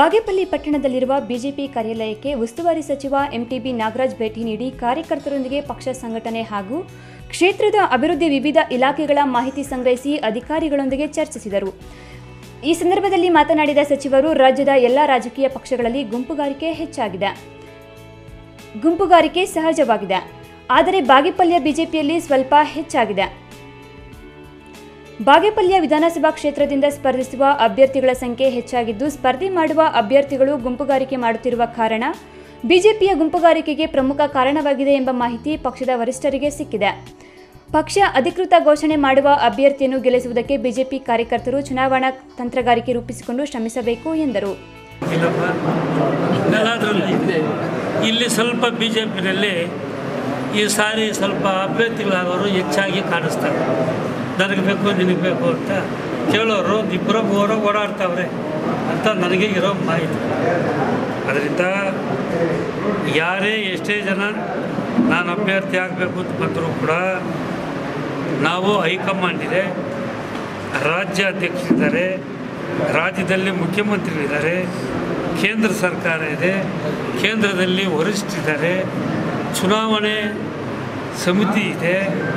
Bagepalli ಪಟ್ಟಣದಲ್ಲಿರುವ BJP ಕಾರ್ಯಾಲಯಕ್ಕೆ ಉಸ್ತುವಾರಿ ಸಚಿವ MTB Nagaraj ಭೇಟಿ ನೀಡಿ ಕಾರ್ಯಕರ್ತರೊಂದಿಗೆ ಪಕ್ಷ ಸಂಘಟನೆ ಹಾಗೂ ಕ್ಷೇತ್ರದ ಅಭಿವೃದ್ಧಿ ವಿವಿಧ ಇಲಾಖೆಗಳ ಮಾಹಿತಿ ಸಂಗ್ರಹಿಸಿ ಅಧಿಕಾರಿಗಳೊಂದಿಗೆ ಚರ್ಚಿಸಿದರು ಈ ಸಂದರ್ಭದಲ್ಲಿ ಮಾತನಾಡಿದ ಸಚಿವರು ರಾಜ್ಯದ ಎಲ್ಲ ರಾಜಕೀಯ ಪಕ್ಷಗಳಲ್ಲಿ ಗುಂಪುಗಾರಿಕೆ ಹೆಚ್ಚಾಗಿದೆ ಗುಂಪುಗಾರಿಕೆ ಸಹಜವಾಗಿದೆ ಆದರೆ ಬಾಗೇಪಲ್ಲಿಯ ಬಿಜೆಪಿಯಲ್ಲಿ ಸ್ವಲ್ಪ ಹೆಚ್ಚಾಗಿದೆ ಬಾಗೇಪಲ್ಲಿಯ ವಿಧಾನಸಭಾ ಕ್ಷೇತ್ರದಿಂದ ಸ್ಪರ್ಧಿಸುವ ಅಭ್ಯರ್ಥಿಗಳ ಸಂಖ್ಯೆ ಹೆಚ್ಚಾಗಿದ್ದು ಸ್ಪರ್ಧೆ ಮಾಡುವ ಅಭ್ಯರ್ಥಿಗಳು ಗುಂಪುಗಾರಿಕೆ ಮಾಡುತ್ತಿರುವ ಕಾರಣ ಬಿಜೆಪಿಯ ಗುಂಪುಗಾರಿಕೆಗೆ ಪ್ರಮುಖ ಕಾರಣವಾಗಿದೆ ಎಂಬ ಮಾಹಿತಿ ಪಕ್ಷದ ವರಿಷ್ಠರಿಗೆ ಸಿಕ್ಕಿದೆ ಪಕ್ಷ ಅಧಿಕೃತ ಘೋಷಣೆ ಮಾಡುವ ಅಭ್ಯರ್ಥಿಯನ್ನು ಗೆಲ್ಲಿಸುವುದಕ್ಕೆ ಬಿಜೆಪಿ ಕಾರ್ಯಕರ್ತರು ಚುನಾವಣಾ ತಂತ್ರಗಾರಿಕೆ ರೂಪಿಸಿಕೊಂಡು ಶ್ರಮಿಸಬೇಕು ಎಂದರು ಇಲ್ಲಪ್ಪ ಎಲ್ಲದರಲ್ಲಿ ಇಲ್ಲಿ ಸ್ವಲ್ಪ ಬಿ ಜೆ ಪಿನಲ್ಲಿ ಈ ಸಾರಿ ಸ್ವಲ್ಪ ಅಭ್ಯರ್ಥಿಗಳಾದವರು ಹೆಚ್ಚಾಗಿ ಕಾಣಿಸ್ತಾರೆ ನನಗೆ ಬೇಕು ನಿನಗೆ ಬೇಕು ಅಂತ ಕೇಳೋರು ಇಬ್ಬರ ಮೂವರ ಓಡಾಡ್ತಾವ್ರೆ ಅಂತ ನನಗೆ ಇರೋ ಮಾಹಿತಿ ಅದರಿಂದ ಯಾರೇ ಎಷ್ಟೇ ಜನ ನಾನು ಅಭ್ಯರ್ಥಿ ಆಗಬೇಕು ಅಂತ ಬಂದರೂ ಕೂಡ ನಾವು ಹೈಕಮಾಂಡ್ ಇದೆ ರಾಜ್ಯ ಅಧ್ಯಕ್ಷರಿದ್ದಾರೆ ರಾಜ್ಯದಲ್ಲಿ ಮುಖ್ಯಮಂತ್ರಿಗಳಿದ್ದಾರೆ ಕೇಂದ್ರ ಸರ್ಕಾರ ಇದೆ ಕೇಂದ್ರದಲ್ಲಿ ವರಿಷ್ಠರಿದ್ದಾರೆ ಚುನಾವಣೆ ಸಮಿತಿ ಇದೆ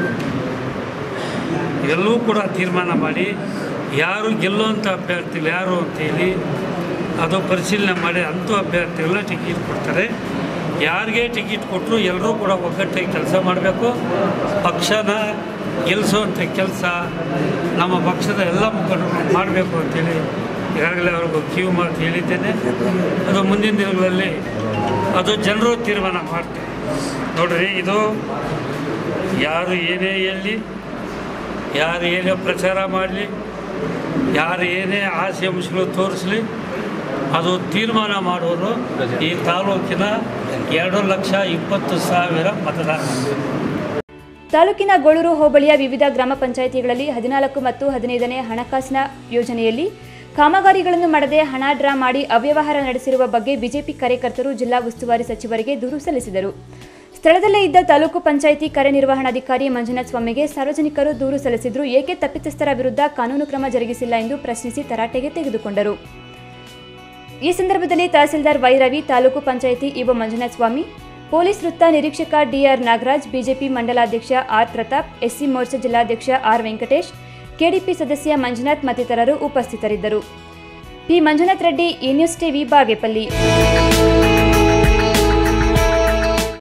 ಎಲ್ಲವೂ ಕೂಡ ತೀರ್ಮಾನ ಮಾಡಿ ಯಾರು ಗೆಲ್ಲುವಂಥ ಅಭ್ಯರ್ಥಿಗಳು ಯಾರು ಅಂತೇಳಿ ಅದು ಪರಿಶೀಲನೆ ಮಾಡಿ ಅಂಥ ಅಭ್ಯರ್ಥಿಗಳನ್ನ ಟಿಕೆಟ್ ಕೊಡ್ತಾರೆ ಯಾರಿಗೆ ಟಿಕೆಟ್ ಕೊಟ್ಟರು ಎಲ್ಲರೂ ಕೂಡ ಒಗ್ಗಟ್ಟಾಗಿ ಕೆಲಸ ಮಾಡಬೇಕು ಪಕ್ಷನ ಗೆಲ್ಲಿಸುವಂಥ ಕೆಲಸ ನಮ್ಮ ಪಕ್ಷದ ಎಲ್ಲ ಮುಖಂಡರು ಮಾಡಬೇಕು ಅಂತೇಳಿ ಈಗಾಗಲೇ ಅವ್ರಿಗೂ ಕಿವಿ ಮಾತು ಹೇಳಿದ್ದೇನೆ ಅದು ಮುಂದಿನ ದಿನಗಳಲ್ಲಿ ಅದು ಜನರು ತೀರ್ಮಾನ ಮಾಡ್ತಾರೆ ನೋಡ್ರಿ ಇದು ಯಾರು ಏನೇ ಹೇಳಲಿ ಯಾರು ಏನೇ ಪ್ರಚಾರ ಮಾಡಲಿ ಯಾರು ಏನೇ ಆಸೆ ಅಂಶಗಳು ತೋರಿಸಲಿ ಅದು ತೀರ್ಮಾನ ಮಾಡುವರು ಈ ತಾಲೂಕಿನ ಎರಡು ಲಕ್ಷ ಇಪ್ಪತ್ತು ಸಾವಿರ ಮತದಾರರು ತಾಲೂಕಿನ ಗೋಳೂರು ಹೋಬಳಿಯ ವಿವಿಧ ಗ್ರಾಮ ಪಂಚಾಯಿತಿಗಳಲ್ಲಿ ಹದಿನಾಲ್ಕು ಮತ್ತು ಹದಿನೈದನೇ ಹಣಕಾಸಿನ ಯೋಜನೆಯಲ್ಲಿ ಕಾಮಗಾರಿಗಳನ್ನು ಮಾಡದೆ ಹಣ ಡ್ರಾ ಮಾಡಿ ಅವ್ಯವಹಾರ ನಡೆಸಿರುವ ಬಗ್ಗೆ ಬಿಜೆಪಿ ಕಾರ್ಯಕರ್ತರು ಜಿಲ್ಲಾ ಉಸ್ತುವಾರಿ ಸಚಿವರಿಗೆ ದೂರು ಸಲ್ಲಿಸಿದರು ಸ್ಥಳದಲ್ಲೇ ಇದ್ದ ತಾಲೂಕು ಪಂಚಾಯಿತಿ ಕಾರ್ಯನಿರ್ವಹಣಾಧಿಕಾರಿ ಮಂಜುನಾಥ ಸ್ವಾಮಿಗೆ ಸಾರ್ವಜನಿಕರು ದೂರು ಸಲ್ಲಿಸಿದ್ರು ಏಕೆ ತಪ್ಪಿತಸ್ಥರ ವಿರುದ್ಧ ಕಾನೂನು ಕ್ರಮ ಜರುಗಿಸಿಲ್ಲ ಎಂದು ಪ್ರಶ್ನಿಸಿ ತರಾಟೆಗೆ ತೆಗೆದುಕೊಂಡರು ಈ ಸಂದರ್ಭದಲ್ಲಿ ತಹಸೀಲ್ದಾರ್ ವೈರವಿ ತಾಲೂಕು ಪಂಚಾಯಿತಿ ಇಒ ಮಂಜುನಾಥ ಸ್ವಾಮಿ ಪೊಲೀಸ್ ವೃತ್ತ ನಿರೀಕ್ಷಕ ಡಿಆರ್ ನಾಗರಾಜ್ ಬಿಜೆಪಿ ಮಂಡಲಾಧ್ಯಕ್ಷ ಆರ್ ಪ್ರತಾಪ್ ಎಸ್ಸಿ ಮೋರ್ಚಾ ಜಿಲ್ಲಾಧ್ಯಕ್ಷ ಆರ್ ವೆಂಕಟೇಶ್ ಕೆಡಿಪಿ ಸದಸ್ಯ ಮಂಜುನಾಥ್ ಮತ್ತಿತರರು ಉಪಸ್ಥಿತರಿದ್ದರು ಪಿ ಮಂಜುನಾಥ್ ರೆಡ್ಡಿ ಈ ನ್ಯೂಸ್ ಟಿವಿ ಬಾಗೇಪಲ್ಲಿ